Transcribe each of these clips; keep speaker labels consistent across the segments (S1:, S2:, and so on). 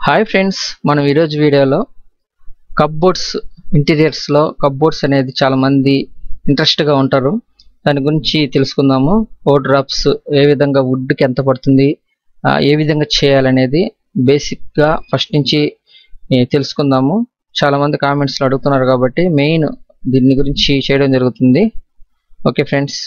S1: hi friends మనం ఈరోజు వీడియోలో కప్బోర్డ్స్ ఇంటీరియర్స్లో కప్బోర్డ్స్ అనేది చాలా మంది ఇంట్రెస్ట్గా ఉంటారు దాని గురించి తెలుసుకుందాము ఫోర్ డ్రాప్స్ ఏ విధంగా వుడ్కి ఎంత పడుతుంది ఆ, ఏ విధంగా చేయాలనేది బేసిక్గా ఫస్ట్ నుంచి ఏ, తెలుసుకుందాము చాలా మంది కామెంట్స్లో అడుగుతున్నారు కాబట్టి మెయిన్ దీని గురించి చేయడం జరుగుతుంది ఓకే ఫ్రెండ్స్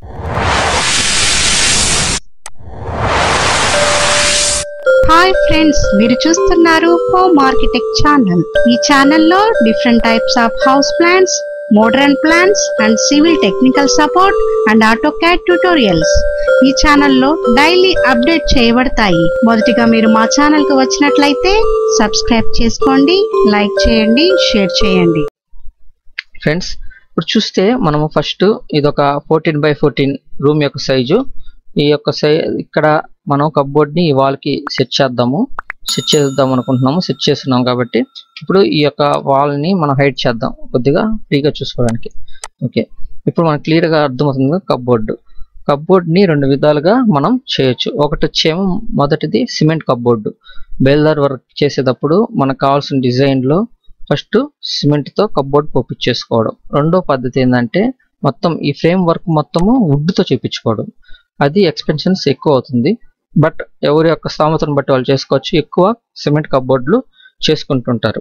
S2: హాయ్ ఫ్రెండ్స్ మీరు చూస్తున్నారు హోమ్ ఆర్కిటెక్ట్ ఛానల్ ఈ ఛానల్లో different types of house plans modern plans and civil technical support and AutoCAD tutorials ఈ ఛానల్లో డైలీ అప్డేట్ చేయబడతాయి మొదటిగా మీరు మా ఛానల్ కు వచ్చినట్లయితే సబ్స్క్రైబ్ చేసుకోండి లైక్ చేయండి షేర్ చేయండి
S1: ఫ్రెండ్స్ ఇప్పుడు చూస్తే మనము ఫస్ట్ ఇది ఒక ఫోర్టీన్ బై ఫోర్టీన్ రూమ్ యొక్క సైజు ఈ యొక్క సై ఇక్కడ మనం కప్బోర్డ్ ని ఈ వాల్ కి సెట్ చేద్దాము సెట్ చేద్దాం అనుకుంటున్నాము సెట్ చేస్తున్నాం కాబట్టి ఇప్పుడు ఈ యొక్క వాల్ ని మనం హైట్ చేద్దాం కొద్దిగా ఫ్రీగా చూసుకోవడానికి ఓకే ఇప్పుడు మనకు క్లియర్ గా అర్థమవుతుంది కప్బోర్డ్ కప్బోర్డ్ ని రెండు విధాలుగా మనం చేయొచ్చు ఒకటి వచ్చేమో మొదటిది సిమెంట్ కప్బోర్డ్ బేల్దార్ వర్క్ చేసేటప్పుడు మనకు కావాల్సిన డిజైన్ లో ఫస్ట్ సిమెంట్ తో కప్బోర్డ్ పొప్పించేసుకోవడం రెండో పద్ధతి ఏంటంటే మొత్తం ఈ ఫ్రేమ్ వర్క్ మొత్తము wood తో చేపించుకోవడం అది ఎక్స్పెన్షన్స్ ఎక్కువ అవుతుంది బట్ ఎవరి యొక్క స్థామతను బట్టి వాళ్ళు చేసుకోవచ్చు ఎక్కువ సిమెంట్ కప్బోర్డ్లు చేసుకుంటుంటారు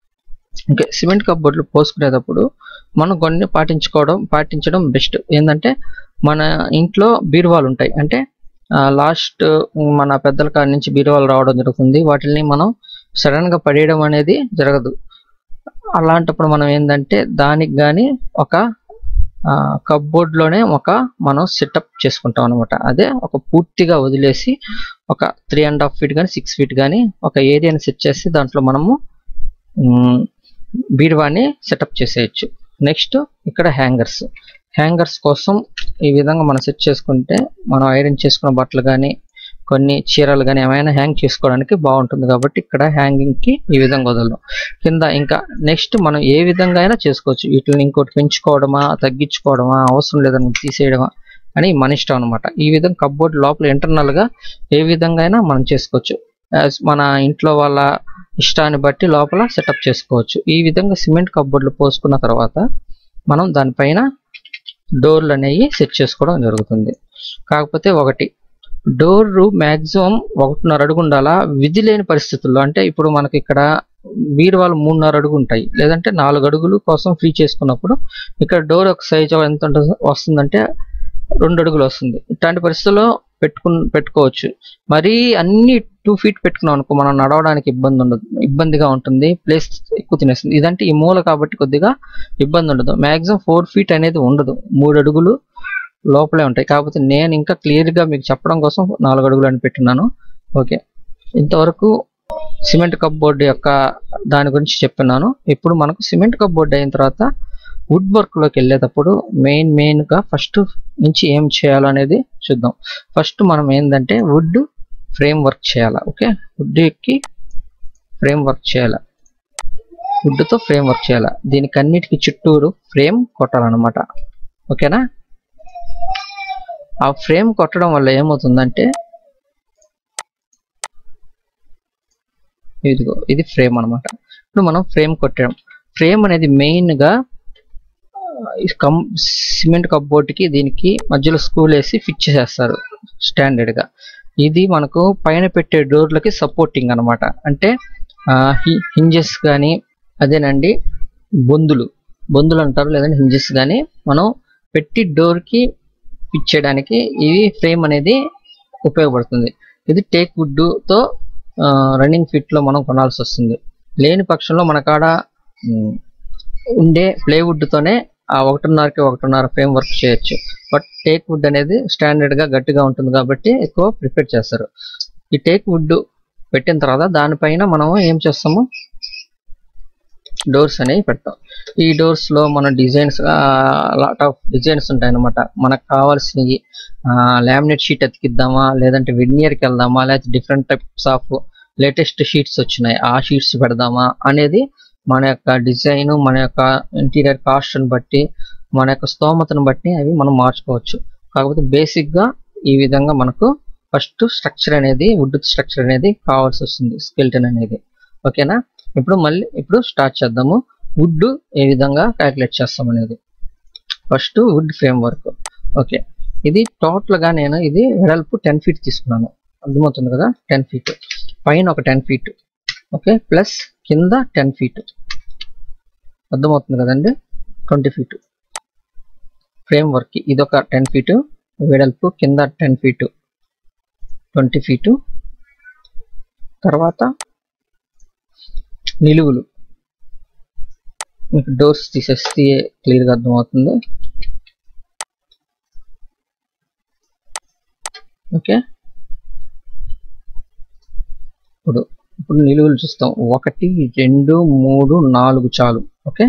S1: ఓకే సిమెంట్ కప్బోర్డ్లు పోసుకునేటప్పుడు మనం కొన్ని పాటించుకోవడం పాటించడం బెస్ట్ ఏంటంటే మన ఇంట్లో బీరువాలు ఉంటాయి అంటే లాస్ట్ మన పెద్దల కాడి నుంచి బీరువాలు రావడం జరుగుతుంది వాటిని మనం సడన్ గా పడేయడం అనేది జరగదు అలాంటప్పుడు మనం ఏంటంటే దానికి కానీ ఒక కప్బోర్డ్ లోనే ఒక మనం సెటప్ చేసుకుంటాం అనమాట అదే ఒక పూర్తిగా వదిలేసి ఒక త్రీ అండ్ హాఫ్ ఫీట్ కానీ సిక్స్ ఫీట్ కానీ ఒక ఏరియాని సెట్ చేసి దాంట్లో మనము మ్, బీరువాని సెటప్ చేసేయచ్చు నెక్స్ట్ ఇక్కడ హ్యాంగర్స్ హ్యాంగర్స్ కోసం ఈ విధంగా మనం సెట్ చేసుకుంటే మనం ఐరన్ చేసుకున్న బట్టలు కానీ కొన్ని చీరలు కానీ ఏమైనా హ్యాంగ్ చేసుకోవడానికి బాగుంటుంది కాబట్టి ఇక్కడ హ్యాంగింగ్ కి ఈ విధంగా వదలడం కింద ఇంకా నెక్స్ట్ మనం ఏ విధంగా అయినా చేసుకోవచ్చు వీటిని ఇంకోటి పెంచుకోవడమా తగ్గించుకోవడమా అవసరం లేదని తీసేయడమా అని మన ఇష్టం అనమాట ఈ విధంగా కప్బోర్డ్ లోపల ఇంటర్నల్ గా ఏ విధంగా అయినా మనం చేసుకోవచ్చు As మన ఇంట్లో వాళ్ళ ఇష్టాన్ని బట్టి లోపల సెటప్ చేసుకోవచ్చు ఈ విధంగా సిమెంట్ కప్బోర్డ్లు పోసుకున్న తర్వాత మనం దానిపైన డోర్లు అనేవి సెట్ చేసుకోవడం జరుగుతుంది కాకపోతే ఒకటి డోర్ మ్యాక్సిమం ఒకటిన్నర అడుగు ఉండాలా విధి లేని పరిస్థితుల్లో అంటే ఇప్పుడు మనకి ఇక్కడ బీరువాలు మూడున్నర అడుగు ఉంటాయి లేదంటే నాలుగు అడుగులు కోసం ఫ్రీ చేసుకున్నప్పుడు ఇక్కడ డోర్ ఒక సైజ్ ఎంత ఉంటుంది- వస్తుందంటే రెండు అడుగులు వస్తుంది ఇట్లాంటి పరిస్థితుల్లో పెట్టుకు పెట్టుకోవచ్చు మరీ అన్ని టూ ఫీట్ పెట్టుకున్నాం అనుకో మనం నడవడానికి ఇబ్బంది ఉండదు ఇబ్బందిగా ఉంటుంది ప్లేస్ ఎక్కువ తినేస్తుంది ఇదంటే ఈ మూల కాబట్టి కొద్దిగా ఇబ్బంది ఉండదు మాక్సిమం ఫోర్ ఫీట్ అనేది ఉండదు మూడు అడుగులు లోపలే ఉంటాయి కాకపోతే నేను ఇంకా క్లియర్ గా మీకు చెప్పడం కోసం నాలుగు అడుగులు అని పెట్టున్నాను ఓకే ఇంతవరకు సిమెంట్ కప్ బోర్డు యొక్క దాని గురించి చెప్తున్నాను ఇప్పుడు మనకు సిమెంట్ కప్ బోర్డు అయిన తర్వాత వుడ్ వర్క్ లోకి వెళ్ళేటప్పుడు మెయిన్ మెయిన్ గా ఫస్ట్ నుంచి ఏం చేయాలో అనేది చూద్దాం ఫస్ట్ మనం ఏంటంటే వుడ్ ఫ్రేమ్ వర్క్ చేయాలి ఓకే వుడ్ కి ఫ్రేమ్ వర్క్ చేయాలి వుడ్ తో ఫ్రేమ్ వర్క్ చేయాలి దీనికి అన్నిటికీ చుట్టూరు ఫ్రేమ్ కొట్టాలన్నమాట ఓకేనా ఆ ఫ్రేమ్ కొట్టడం వల్ల ఏమవుతుందంటే ఇదిగో ఇది ఫ్రేమ్ అన్నమాట ఇప్పుడు మనం ఫ్రేమ్ కొట్టాం ఫ్రేమ్ అనేది మెయిన్ గా ఈ కం సిమెంట్ కప్బోర్డ్ కి దీనికి మధ్యలో స్క్రూలు వేసి ఫిట్ చేసేస్తారు స్టాండర్డ్ గా ఇది మనకు పైన పెట్టే డోర్లకి సపోర్టింగ్ అన్నమాట అంటే హింజెస్ కానీ అదేనండి బొందులు బొందులు అంటారు లేదంటే హింజెస్ కానీ మనం పెట్టి డోర్ కి ఫిట్ చేయడానికి ఇది ఫ్రేమ్ అనేది ఉపయోగపడుతుంది ఇది టేక్ వుడ్ తో రన్నింగ్ ఫిట్ లో మనం కొనాల్సి వస్తుంది లేని పక్షంలో మన కాడ ఉమ్, ఉండే ప్లేవుడ్ తోనే ఆ ఒకటిన్నరకి ఒకటిన్నర ఫ్రేమ్ వర్క్ చేయొచ్చు బట్ టేక్ వుడ్ అనేది స్టాండర్డ్ గా గట్టిగా ఉంటుంది కాబట్టి ఎక్కువ ప్రిపేర్ చేస్తారు ఈ టేక్ వుడ్ పెట్టిన తర్వాత దానిపైన మనం ఏం చేస్తాము డోర్స్ అనేవి పెడతాం ఈ డోర్స్ లో మన డిజైన్స్ లాట్ ఆఫ్ డిజైన్స్ ఉంటాయి అనమాట మనకు కావాల్సినవి లామినేట్ షీట్ అతికిద్దామా లేదంటే వెనియర్కి వెళ్దామా లేకపోతే different types of latest sheets వచ్చినాయి ఆ షీట్స్ పెడదామా అనేది మన యొక్క డిజైన్ మన యొక్క ఇంటీరియర్ కాస్ట్ బట్టి మన యొక్క స్తోమతను బట్టి అవి మనం మార్చుకోవచ్చు కాకపోతే బేసిక్ గా ఈ విధంగా మనకు ఫస్ట్ స్ట్రక్చర్ అనేది వుడ్ స్ట్రక్చర్ అనేది కావాల్సి వస్తుంది స్కెల్టన్ అనేది ఓకేనా ఇప్పుడు మళ్ళీ ఇప్పుడు స్టార్ట్ చేద్దాము వుడ్ ఏ విధంగా క్యాలిక్యులేట్ చేస్తాం అనేది first wood framework okay ఇది టోటల్ గా నేను ఇది వెడల్పు టెన్ ఫీట్ తీసుకున్నాను అర్థమవుతుంది కదా టెన్ ఫీట్ పైన ఒక టెన్ ఫీట్ ఓకే ప్లస్ కింద టెన్ ఫీట్ అర్థమవుతుంది కదండి ట్వంటీ ఫీట్ ఫ్రేమ్ వర్క్ ఇది ఒక టెన్ ఫీట్ వెడల్పు కింద టెన్ ఫీట్ ట్వంటీ ఫీటు తర్వాత నిలువులు మీకు డోర్స్ తీసేస్తే క్లియర్గా అర్థమవుతుంది ఓకే ఇప్పుడు ఇప్పుడు నిలువులు చూస్తాం ఒకటి రెండు మూడు నాలుగు చాలు ఓకే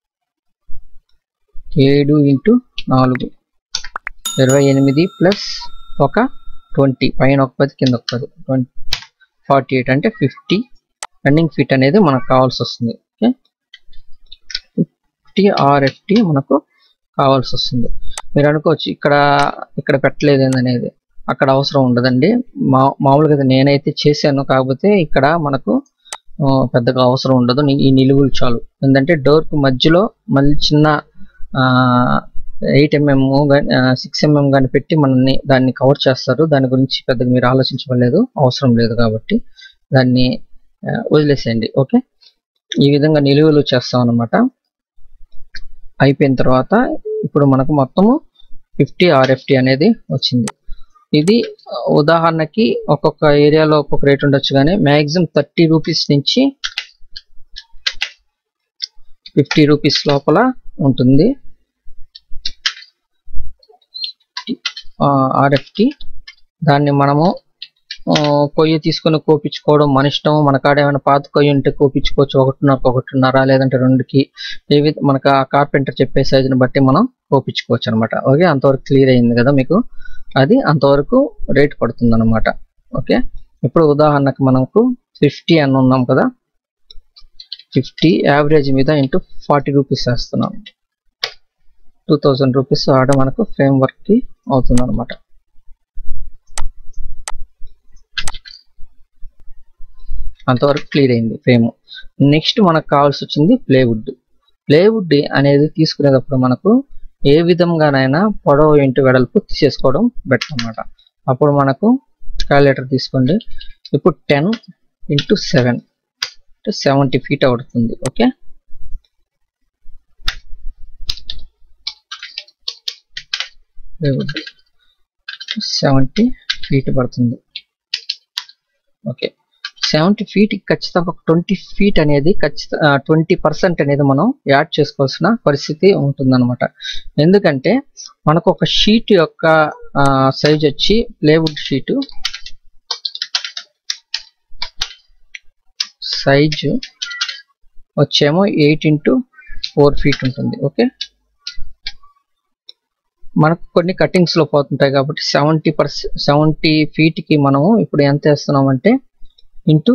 S1: ఏడు ఇంటూ నాలుగు ఇరవై ఎనిమిది ప్లస్ ఒక ట్వంటీ పైన ఒక పది కింద ఒక పది ట్వంటీ ఫార్టీ ఎయిట్ అంటే ఫిఫ్టీ రన్నింగ్ ఫీట్ అనేది మనకు కావాల్సి వస్తుంది ఓకే ఫిఫ్టీ ఆర్ఎఫ్టీ మనకు కావాల్సి వస్తుంది మీరు అనుకోవచ్చు ఇక్కడ ఇక్కడ పెట్టలేదు అనేది అక్కడ అవసరం ఉండదండి మా మామూలుగా అయితే నేనైతే చేశాను కాకపోతే ఇక్కడ మనకు ఆ, పెద్దగా అవసరం ఉండదు ని- ఈ నిలువులు చాలు ఎందుకంటే డోర్కు మధ్యలో మళ్ళీ చిన్న ఎయిట్ ఎంఎం సిక్స్ ఎంఎం కానీ పెట్టి మనల్ని దాన్ని కవర్ చేస్తారు దాని గురించి పెద్దగా మీరు ఆలోచించలేదు అవసరం లేదు కాబట్టి దాన్ని ఆ, వదిలేసేయండి ఓకే ఈ విధంగా నిలువలు చేస్తాం అన్నమాట అయిపోయిన తర్వాత ఇప్పుడు మనకు మొత్తము ఫిఫ్టీ ఆర్ఎఫ్టీ అనేది వచ్చింది ఇది ఆ, ఉదాహరణకి ఒక్కొక్క ఏరియాలో ఒక్కొక్క రేట్ ఉండొచ్చు కానీ మ్యాక్సిమం థర్టీ రూపీస్ నుంచి ఫిఫ్టీ రూపీస్ లోపల ఉంటుంది ఆర్ఎఫ్టి దాన్ని మనము ఆ, కొయ్య తీసుకొని కోపించుకోవడం మన ఇష్టం మన కాడ ఏమైనా పాత కొయ్య ఉంటే కోపించుకోవచ్చు ఒకటిన్నర ఒకటిన్నర లేదంటే రెండుకి ఏ విధ మనకు ఆ కార్పెంటర్ చెప్పే సైజుని బట్టి మనం కోపించుకోవచ్చు అనమాట ఓకే అంతవరకు క్లియర్ అయింది కదా మీకు అది అంతవరకు రేట్ పడుతుంది అనమాట ఓకే ఇప్పుడు ఉదాహరణకు మనకు ఫిఫ్టీ అని ఉన్నాం కదా ఫిఫ్టీ యావరేజ్ మీద ఇంటూ ఫార్టీ రూపీస్ వేస్తున్నాం టూ థౌజండ్ రూపీస్ ఆడ మనకు ఫ్రేమ్ వర్క్కి అవుతుంది అనమాట అంతవరకు క్లియర్ అయింది ఫ్రేమ్ నెక్స్ట్ మనకు కావాల్సి వచ్చింది ప్లేవుడ్ ప్లేవుడ్ అనేది తీసుకునేటప్పుడు మనకు ఏ విధంగానైనా పొడవు ఇంటి వెడల్పు తీసేసుకోవడం బెటర్ అన్నమాట అప్పుడు మనకు క్యాలిక్యులేటర్ తీసుకోండి ఇప్పుడు టెన్ ఇంటూ సెవెన్ అంటే సెవెంటీ ఫీట్ అవుతుంది ఓకే సెవెంటీ ఫీట్ పడుతుంది ఓకే సెవెంటీ ఫీట్ ఖచ్చితంగా ఒక ట్వంటీ ఫీట్ అనేది ఖచ్చితంగా ట్వంటీ పర్సెంట్ అనేది మనం యాడ్ చేసుకోవాల్సిన పరిస్థితి ఉంటుందన్నమాట ఎందుకంటే మనకు ఒక షీట్ యొక్క సైజ్ వచ్చి ప్లేవుడ్ షీటు సైజు వచ్చేమో ఎయిట్ ఇంటూ ఫోర్ ఫీట్ ఉంటుంది ఓకే మనకు కొన్ని కటింగ్స్ లో పోతుంటాయి కాబట్టి సెవెంటీ పర్సెంట్ సెవెంటీ ఫీట్ కి మనము ఇప్పుడు ఎంత వేస్తున్నాం అంటే ఇంటూ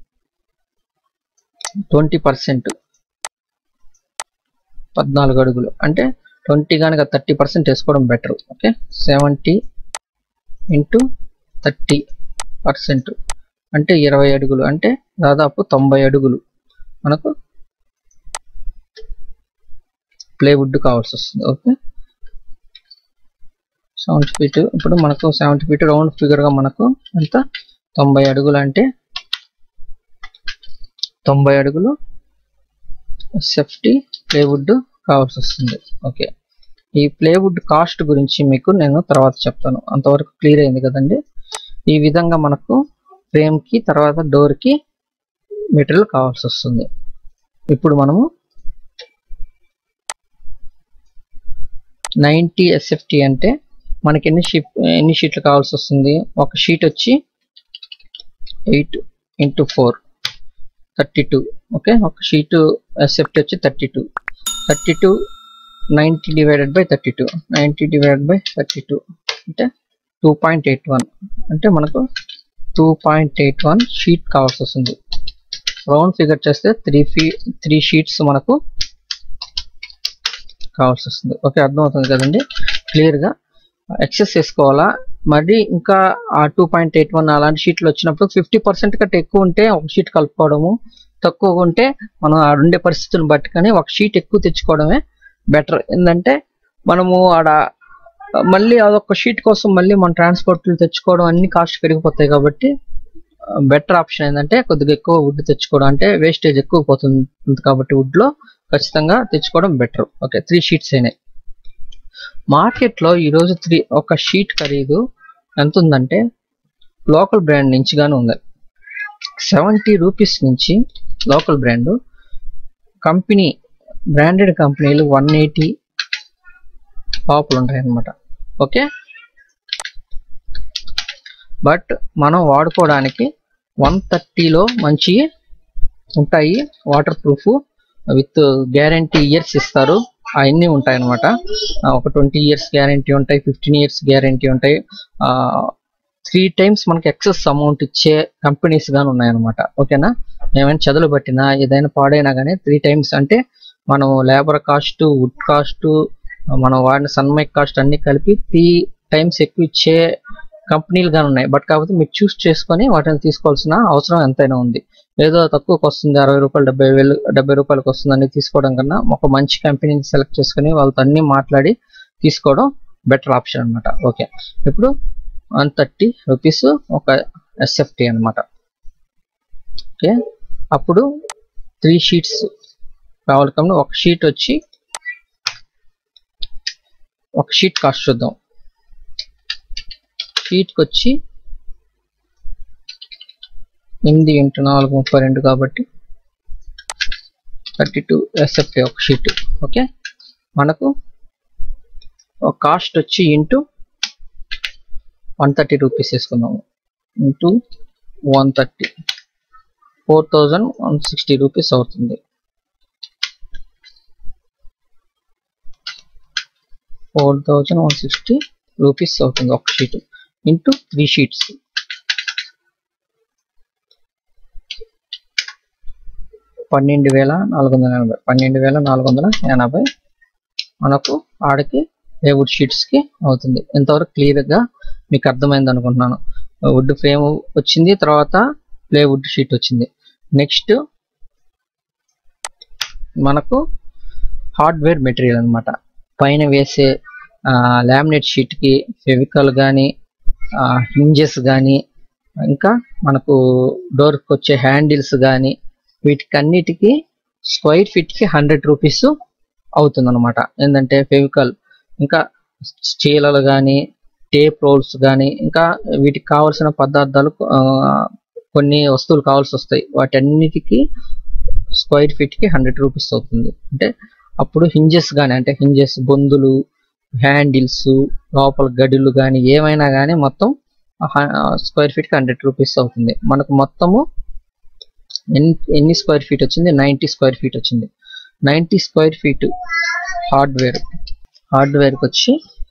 S1: ట్వంటీ పర్సెంట్ పద్నాలుగు అడుగులు అంటే ట్వంటీ కనుక థర్టీ పర్సెంట్ వేసుకోవడం better okay seventy into thirty percent అంటే ఇరవై అడుగులు అంటే దాదాపు తొంభై అడుగులు మనకు ప్లేవుడ్ కావాల్సి వస్తుంది ఓకే సెవెంటీ ఫీట్ ఇప్పుడు మనకు సెవెంటీ ఫీట్ రౌండ్ ఫిగర్గా మనకు ఎంత తొంభై అడుగులు అంటే తొంభై అడుగులు సేఫ్టీ ప్లేవుడ్ కావాల్సి వస్తుంది ఓకే ఈ ప్లేవుడ్ కాస్ట్ గురించి మీకు నేను తర్వాత చెప్తాను అంతవరకు క్లియర్ అయింది కదండి ఈ విధంగా మనకు ఫ్రేమ్కి తర్వాత డోర్కి మెటీరియల్ కావాల్సి వస్తుంది ఇప్పుడు మనము నైంటీ ఎస్ఎఫ్టీ అంటే మనకి ఎన్ని షీట్ ఎన్ని షీట్లు కావాల్సి వస్తుంది ఒక షీట్ వచ్చి eight into four thirty two okay ఒక షీటు ఎస్ఎఫ్టీ వచ్చి thirty two thirty two ninety divided by thirty two ninety divided by thirty two అంటే టూ పాయింట్ ఎయిట్ వన్ అంటే మనకు two point eight one sheet కావాల్సి వస్తుంది round figure చేస్తే three ఫీ three sheets మనకు కావాల్సి వస్తుంది ఓకే అర్థమవుతుంది కదండి క్లియర్గా ఎక్సెస్ వేసుకోవాలా మరి ఇంకా ఆ టూ పాయింట్ ఎయిట్ వన్ అలాంటి షీట్లు వచ్చినప్పుడు ఫిఫ్టీ పర్సెంట్ కంటే ఎక్కువ ఉంటే ఒక షీట్ కలుపుకోవడము తక్కువ ఉంటే మనం ఆ ఉండే పరిస్థితులను బట్టి కానీ ఒక షీట్ ఎక్కువ తెచ్చుకోవడమే బెటర్ ఏంటంటే మనము ఆడ మళ్ళీ అదొక షీట్ కోసం మళ్ళీ మన ట్రాన్స్పోర్ట్లు తెచ్చుకోవడం అన్ని కాస్ట్ పెరిగిపోతాయి కాబట్టి బెటర్ ఆప్షన్ ఏంటంటే కొద్దిగా ఎక్కువ వుడ్ తెచ్చుకోవడం అంటే వేస్టేజ్ ఎక్కువ పోతుంది కాబట్టి వుడ్ లో ఖచ్చితంగా తెచ్చుకోవడం బెటర్ ఓకే త్రీ షీట్స్ అయినాయి మార్కెట్లో ఈరోజు త్రీ ఒక షీట్ ఖరీదు ఎంత ఉందంటే లోకల్ బ్రాండ్ నుంచి గాను ఉంది సెవెంటీ రూపీస్ నుంచి లోకల్ బ్రాండ్ కంపెనీ బ్రాండెడ్ కంపెనీలు వన్ ఎయిటీ లోపల ఉంటాయి అన్నమాట ఓకే బట్ మనం వాడుకోవడానికి వన్ థర్టీలో మంచి ఉంటాయి waterproof with guarantee years ఇస్తారు అవన్నీ ఉంటాయి అనమాట ఒక ట్వంటీ ఇయర్స్ గ్యారంటీ ఉంటాయి ఫిఫ్టీన్ ఇయర్స్ గ్యారంటీ ఉంటాయి త్రీ టైమ్స్ మనకి ఎక్సెస్ అమౌంట్ ఇచ్చే కంపెనీస్ గాని ఉన్నాయన్నమాట ఓకేనా ఏమైనా చదువులు పట్టినా ఏదైనా పాడైనా కానీ త్రీ టైమ్స్ అంటే మనం లేబర్ కాస్ట్ వుడ్ కాస్ట్ మనం వాడిన సన్మైక్ కాస్ట్ అన్ని కలిపి త్రీ టైమ్స్ ఎక్కువ ఇచ్చే కంపెనీలు గాని ఉన్నాయి బట్ కాకపోతే మీరు చూస్ చేసుకొని వాటిని తీసుకోవాల్సిన అవసరం ఎంతైనా ఉంది ఏదో తక్కువకి వస్తుంది అరవై రూపాయలు డెబ్బై వేలు డెబ్బై రూపాయలకు వస్తుందని తీసుకోవడం కన్నా ఒక మంచి కంపెనీని సెలెక్ట్ చేసుకుని వాళ్ళతో అన్ని మాట్లాడి తీసుకోవడం బెటర్ ఆప్షన్ అన్నమాట ఓకే ఇప్పుడు వన్ థర్టీ రూపీస్ ఒక ఎస్ఎఫ్టీ అన్నమాట ఓకే అప్పుడు త్రీ షీట్స్ కావాలి కాబట్టి ఒక షీట్ వచ్చి ఒక షీట్ కాస్ట్ చూద్దాం షీట్కి వచ్చి ఎనిమిది ఇంటూ నాలుగు ముప్పై రెండు కాబట్టి థర్టీ టూ ఎస్ఎఫ్టీ ఒక షీట్ ఓకే మనకు ఒక కాస్ట్ వచ్చి ఇంటూ వన్ థర్టీ రూపీస్ వేసుకుందాము into one thirty four thousand one sixty rupees అవుతుంది four thousand one sixty rupees అవుతుంది ఒక షీట్ ఇంటూ త్రీ షీట్స్ పన్నెండు వేల నాలుగు వందల ఎనభై పన్నెండు వేల నాలుగు వందల ఎనభై మనకు ఆడకి వుడ్ షీట్స్కి అవుతుంది ఇంతవరకు క్లియర్గా మీకు అర్థమైంది అనుకుంటున్నాను వుడ్ ఫ్రేమ్ వచ్చింది తర్వాత వుడ్ షీట్ వచ్చింది నెక్స్ట్ మనకు హార్డ్వేర్ మెటీరియల్ అన్నమాట పైన వేసే లామినేట్ షీట్కి ఫెవికల్ కానీ హింజెస్ కానీ ఇంకా మనకు డోర్కి వచ్చే హ్యాండిల్స్ కానీ వీటికన్నిటికీ స్క్వైర్ ఫీట్కి హండ్రెడ్ రూపీస్ అవుతుంది అనమాట ఏంటంటే ఫెవికల్ ఇంకా చీలలు కానీ టేప్ రోల్స్ కానీ ఇంకా వీటికి కావాల్సిన పదార్థాలు ఆ, కొన్ని వస్తువులు కావాల్సి వస్తాయి వాటన్నిటికీ స్క్వైర్ ఫీట్కి హండ్రెడ్ రూపీస్ అవుతుంది అంటే అప్పుడు హింజెస్ కానీ అంటే హింజెస్ బొందులు హ్యాండిల్స్ లోపల గడులు కానీ ఏమైనా కానీ మొత్తం స్క్వేర్ ఫీట్కి హండ్రెడ్ రూపీస్ అవుతుంది మనకు మొత్తము ఎన్ని ఎన్ని స్క్వేర్ ఫీట్ వచ్చింది నైంటీ స్క్వేర్ ఫీట్ వచ్చింది నైంటీ స్క్వేర్ ఫీట్ హార్డ్వేర్ హార్డ్వేర్కి వచ్చి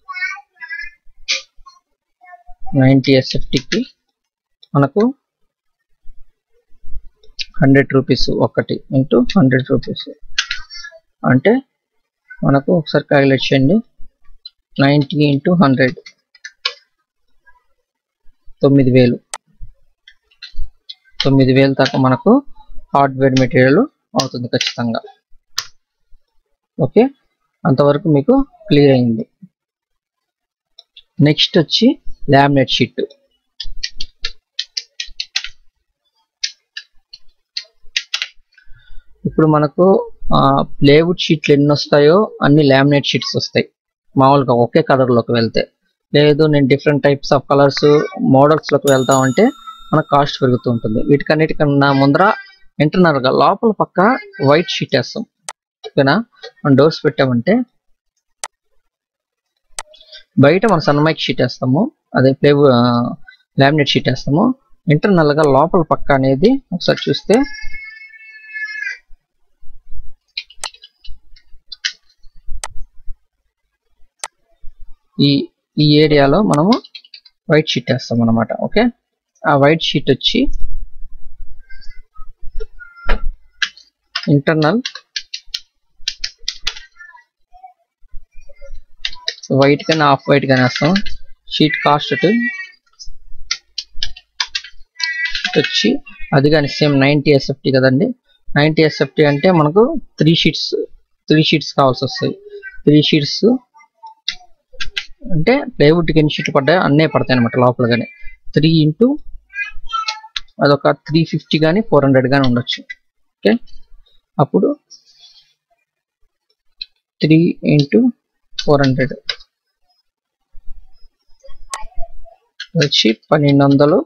S1: నైంటీ ఎస్ఎఫ్టీకి మనకు హండ్రెడ్ రూపీస్ ఒకటి ఇంటూ హండ్రెడ్ రూపీస్ అంటే మనకు ఒకసారి క్యాలిక్యులేట్ చేయండి నైంటీ ఇంటూ హండ్రెడ్ తొమ్మిది వేలు తొమ్మిది వేలు దాకా మనకు హార్డ్వేర్ మెటీరియల్ అవుతుంది ఖచ్చితంగా ఓకే అంతవరకు మీకు క్లియర్ అయింది నెక్స్ట్ వచ్చి లామినేట్ షీట్ ఇప్పుడు మనకు ప్లేవుడ్ షీట్లు ఎన్ని వస్తాయో అన్ని లామినేట్ షీట్స్ వస్తాయి మామూలుగా ఒకే కలర్లోకి వెళ్తే లేదు నేను డిఫరెంట్ టైప్స్ ఆఫ్ కలర్స్ మోడల్స్లోకి వెళ్తామంటే మనకు కాస్ట్ పెరుగుతూ ఉంటుంది వీటికన్నిటికన్నా ముందర ఇంటర్నల్గా లోపల పక్క వైట్ షీట్ వేస్తాం ఓకేనా మనం డోర్స్ పెట్టామంటే బయట మనం సన్మైక్ షీట్ వేస్తాము అదే ప్లే లామినేట్ షీట్ వేస్తాము ఇంటర్నల్గా లోపల పక్క అనేది ఒకసారి చూస్తే ఈ ఈ ఏరియాలో మనము వైట్ షీట్ వేస్తాం అనమాట ఓకే ఆ వైట్ షీట్ వచ్చి ఇంటర్నల్ వైట్ కానీ ఆఫ్ వైట్ కానీ వేస్తాం షీట్ కాస్ట్ వచ్చి అది కానీ సేమ్ నైంటీ ఎస్ఎఫ్టీ కదండి నైంటీ ఎస్ఎఫ్టీ అంటే మనకు త్రీ షీట్స్ త్రీ షీట్స్ కావాల్సి వస్తాయి త్రీ షీట్స్ అంటే ప్లైవుడ్కి ఎన్ని షీట్లు పడ్డాయో అన్నీ పడతాయి అనమాట లోపల కానీ త్రీ ఇంటూ అదొక త్రీ ఫిఫ్టీ కానీ ఫోర్ హండ్రెడ్ కానీ ఉండొచ్చు ఓకే అప్పుడు త్రీ ఇంటూ ఫోర్ హండ్రెడ్ వచ్చి పన్నెండు వందలు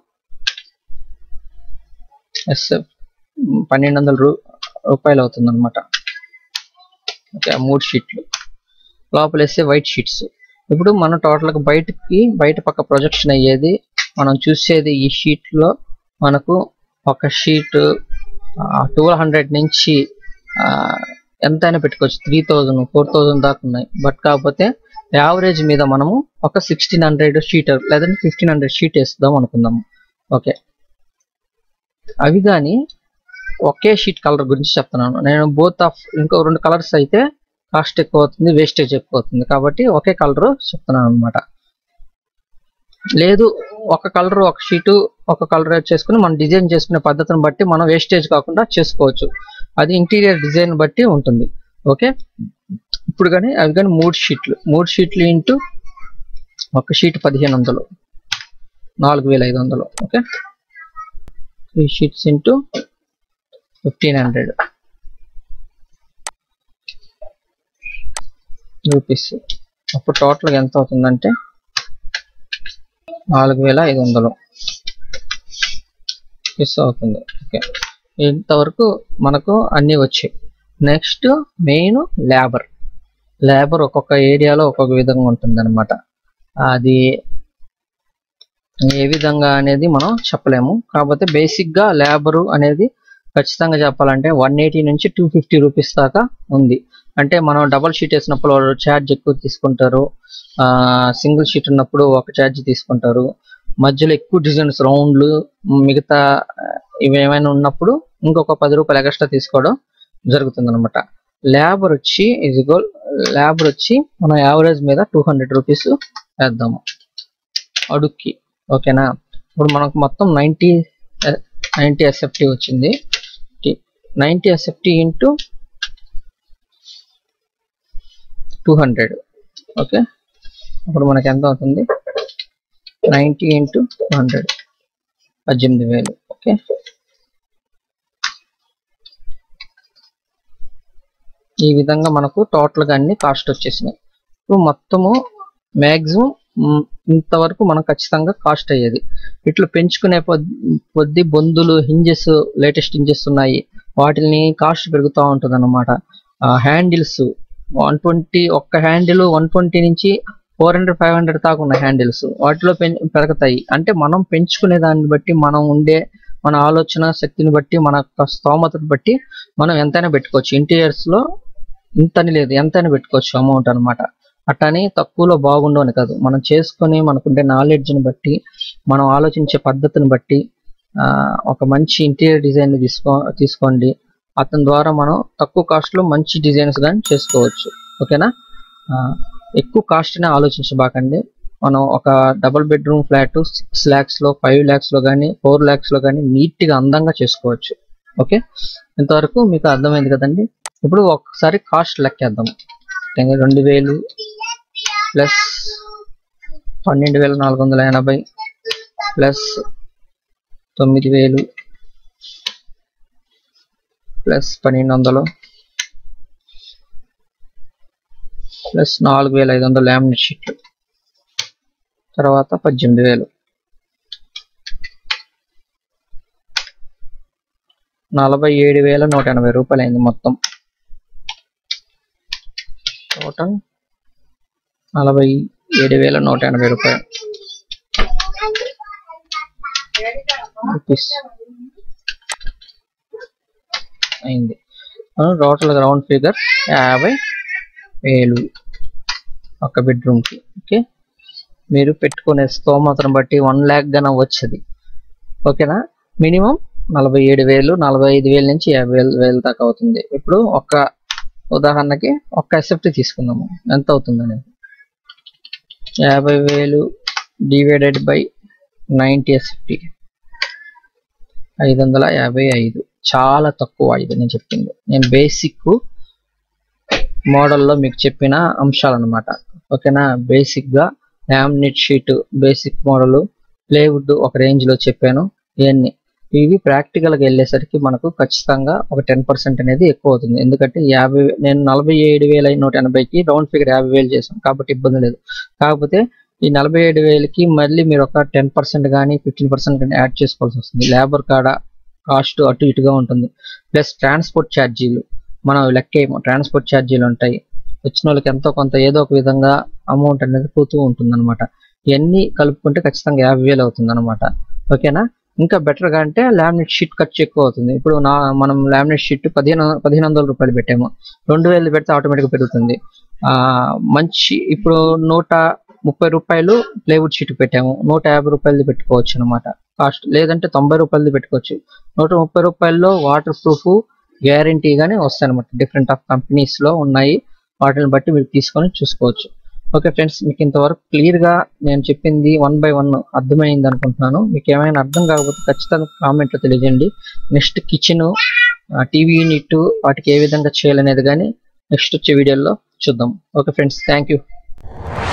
S1: ఎస్ఎఫ్ పన్నెండు వందల రూ రూపాయలు అవుతుంది అనమాట ఓకే ఆ మూడు షీట్లు లోపల వేస్తే వైట్ షీట్స్ ఇప్పుడు మనం టోటల్గా బయటకి బయట పక్క ప్రొజెక్షన్ అయ్యేది మనం చూసేది ఈ షీట్లో మనకు ఒక షీట్ ట్వెల్వ్ హండ్రెడ్ నుంచి ఆ, ఎంతైనా పెట్టుకోవచ్చు త్రీ థౌజండ్ ఫోర్ థౌజండ్ దాకా ఉన్నాయి బట్ కాకపోతే యావరేజ్ మీద మనము ఒక సిక్స్టీన్ హండ్రెడ్ షీట్ లేదంటే ఫిఫ్టీన్ హండ్రెడ్ షీట్ వేస్తాం అనుకుందాము ఓకే అవి కానీ ఒకే షీట్ కలర్ గురించి చెప్తున్నాను నేను బోత్ ఆఫ్ ఇంకో రెండు కలర్స్ అయితే కాస్ట్ ఎక్కువ అవుతుంది వేస్టేజ్ ఎక్కువ అవుతుంది కాబట్టి ఒకే కలర్ చెప్తున్నాను అనమాట లేదు ఒక కలర్ ఒక షీటు ఒక కలర్ చేసుకుని మనం డిజైన్ చేసుకునే పద్ధతిని బట్టి మనం వేస్టేజ్ కాకుండా చేసుకోవచ్చు అది ఇంటీరియర్ డిజైన్ బట్టి ఉంటుంది ఓకే ఇప్పుడు కానీ అవి కానీ మూడు షీట్లు మూడు షీట్లు ఇంటూ ఒక షీట్ పదిహేను వందలు నాలుగు వేల ఐదు వందలు okay three sheets into fifteen hundred rupees అప్పుడు టోటల్గా ఎంత అవుతుందంటే నాలుగు వేల ఐదు వందలు రూపీస్ అవుతుంది ఓకే ఇంతవరకు మనకు అన్నీ వచ్చాయి నెక్స్ట్ మెయిన్ లేబర్ లేబర్ ఒక్కొక్క ఏరియాలో ఒక్కొక్క విధంగా ఉంటుంది అనమాట అది ఏ విధంగా అనేది మనం చెప్పలేము కాకపోతే బేసిక్గా లేబరు అనేది ఖచ్చితంగా చెప్పాలంటే వన్ ఎయిటీ నుంచి టూ ఫిఫ్టీ రూపీస్ దాకా ఉంది అంటే మనం డబల్ షీట్ వేసినప్పుడు వాళ్ళు ఛార్జ్ ఎక్కువ తీసుకుంటారు సింగిల్ షీట్ ఉన్నప్పుడు ఒక ఛార్జ్ తీసుకుంటారు మధ్యలో ఎక్కువ డిజైన్స్ రౌండ్లు మిగతా ఆ, ఇవి ఏమైనా ఉన్నప్పుడు ఇంకొక పది రూపాయలు ఎక్స్ట్రా తీసుకోవడం జరుగుతుంది అనమాట లేబర్ వచ్చి ఇదిగో లేబర్ వచ్చి మనం యావరేజ్ మీద టూ హండ్రెడ్ రూపీస్ వేద్దాము అడుక్కి ఓకేనా ఇప్పుడు మనకు మొత్తం నైంటీ నైంటీ ఎస్ఎఫ్టీ వచ్చింది ninety SFT into two hundred okay అప్పుడు మనకి ఎంత అవుతుంది నైంటీ ఇంటూ టూ హండ్రెడ్ పద్దెనిమిది వేలు ఓకే ఈ విధంగా మనకు టోటల్గా అన్ని కాస్ట్ వచ్చేసినాయి ఇప్పుడు మొత్తము మ్యాక్సిమం ఇంతవరకు మనం ఖచ్చితంగా కాస్ట్ అయ్యేది ఇట్లా పెంచుకునే కొద్ది- కొద్ది బొందులు హింజెస్ లేటెస్ట్ హింజెస్ ఉన్నాయి వాటిని కాస్ట్ పెరుగుతూ ఉంటుంది అనమాట హ్యాండిల్స్ వన్ ట్వంటీ ఒక్క హ్యాండిల్ వన్ ట్వంటీ నుంచి ఫోర్ హండ్రెడ్ ఫైవ్ హండ్రెడ్ దాకా ఉన్న హ్యాండిల్స్ వాటిలో పెం పెరుగుతాయి అంటే మనం పెంచుకునే దాన్ని బట్టి మనం ఉండే మన ఆలోచన శక్తిని బట్టి మన యొక్క స్తోమతను బట్టి మనం ఎంతైనా పెట్టుకోవచ్చు ఇంటీరియర్స్ లో ఇంతని లేదు ఎంతైనా పెట్టుకోవచ్చు అమౌంట్ అన్నమాట అట్టని తక్కువలో బాగుండు అని కాదు మనం చేసుకొని మనకుండే నాలెడ్జ్ని బట్టి మనం ఆలోచించే పద్ధతిని బట్టి ఆ, ఒక మంచి ఇంటీరియర్ డిజైన్ తీసుకో తీసుకోండి అతని ద్వారా మనం తక్కువ కాస్ట్ లో మంచి డిజైన్స్ కానీ చేసుకోవచ్చు ఓకేనా ఆ, ఎక్కువ కాస్ట్ ని ఆలోచించబాకండి మనం ఒక double bedroom flat six lakhs లో ఫైవ్ ల్యాక్స్ లో కానీ ఫోర్ ల్యాక్స్ లో కానీ నీట్ గా అందంగా చేసుకోవచ్చు ఓకే ఇంతవరకు మీకు అర్థమైంది కదండి ఇప్పుడు ఒకసారి కాస్ట్ లెక్కేద్దాం ఇంకా రెండు వేలు ప్లస్ పన్నెండు వేల నాలుగు వందల ఎనభై ప్లస్ తొమ్మిది వేలు ప్లస్ పన్నెండు వందలు ప్లస్ నాలుగు వేల ఐదు వందలు లామినేట్ షీట్లు తర్వాత పద్దెనిమిది వేలు నలభై ఏడు వేల నూట ఎనభై రూపాయలు అయింది మొత్తం టోటల్ నలభై ఏడు వేల నూట ఎనభై రూపాయలు రూపీస్ అయింది టోటల్ రౌండ్ ఫిగర్ యాభై వేలు ఒక బెడ్రూమ్కి ఓకే మీరు పెట్టుకునే స్తోమతను బట్టి వన్ ల్యాక్ గానే వచ్చేది ఓకేనా మినిమం నలభై ఏడు వేలు నలభై ఐదు వేల నుంచి యాభై వేలు వేలు దాకా అవుతుంది ఇప్పుడు ఒక ఉదాహరణకి ఒక ఎస్ఎఫ్టీ తీసుకుందాము ఎంత అవుతుంది అనేది యాభై వేలు డివైడెడ్ బై నైంటీ ఎస్ఎఫ్టీ ఐదు వందల యాభై ఐదు చాలా తక్కువ ఇది నేను చెప్పింది నేను బేసిక్ మోడల్లో మీకు చెప్పిన అంశాలు అనమాట ఓకేనా బేసిక్గా laminate sheet basic model plywood ఒక రేంజ్లో చెప్పాను ఇవన్నీ ఇవి ప్రాక్టికల్గా వెళ్ళేసరికి మనకు ఖచ్చితంగా ఒక టెన్ పర్సెంట్ అనేది ఎక్కువ అవుతుంది ఎందుకంటే యాభై నేను నలభై ఏడు వేల నూట ఎనభైకి రౌండ్ ఫిగర్ యాభై వేలు చేశాను కాబట్టి ఇబ్బంది లేదు కాకపోతే ఈ నలభై ఏడు వేలకి మళ్ళీ మీరు ఒక టెన్ పర్సెంట్ కానీ ఫిఫ్టీన్ పర్సెంట్ కానీ యాడ్ చేసుకోవాల్సి వస్తుంది లేబర్ కాడ కాస్ట్ అటు ఇటుగా ఉంటుంది ప్లస్ ట్రాన్స్పోర్ట్ ఛార్జీలు మనం లెక్క ట్రాన్స్పోర్ట్ ఛార్జీలు ఉంటాయి వచ్చిన వాళ్ళకి ఎంతో కొంత ఏదో ఒక విధంగా అమౌంట్ అనేది పోతూ ఉంటుంది అనమాట ఇవన్నీ కలుపుకుంటే ఖచ్చితంగా యాభై వేలు అవుతుంది అనమాట ఓకేనా ఇంకా బెటర్గా అంటే లామినేట్ షీట్ ఖర్చు ఎక్కువ అవుతుంది ఇప్పుడు నా మనం లామినేట్ షీట్ పదిహేను పదిహేను వందల రూపాయలు పెట్టాము రెండు వేలు పెడితే ఆటోమేటిక్గా పెరుగుతుంది ఆ, మంచి ఇప్పుడు నూట ముప్పై రూపాయలు ప్లేవుడ్ షీట్ పెట్టాము నూట యాభై రూపాయలది పెట్టుకోవచ్చు అనమాట కాస్ట్ లేదంటే తొంభై రూపాయలది పెట్టుకోవచ్చు నూట ముప్పై రూపాయల్లో వాటర్ ప్రూఫ్ గ్యారంటీగానే వస్తాయి అనమాట డిఫరెంట్ ఆఫ్ కంపెనీస్ లో ఉన్నాయి వాటిని బట్టి మీరు తీసుకొని చూసుకోవచ్చు ఓకే ఫ్రెండ్స్ మీకు ఇంతవరకు క్లియర్ గా నేను చెప్పింది వన్ బై వన్ అర్థమైంది అనుకుంటున్నాను మీకు ఏమైనా అర్థం కాకపోతే ఖచ్చితంగా కామెంట్ లో తెలియజేయండి నెక్స్ట్ కిచెన్ టీవీ యూనిట్ వాటికి ఏ విధంగా చేయాలనేది కానీ నెక్స్ట్ వచ్చే వీడియోలో చూద్దాం ఓకే ఫ్రెండ్స్ థ్యాంక్ యూ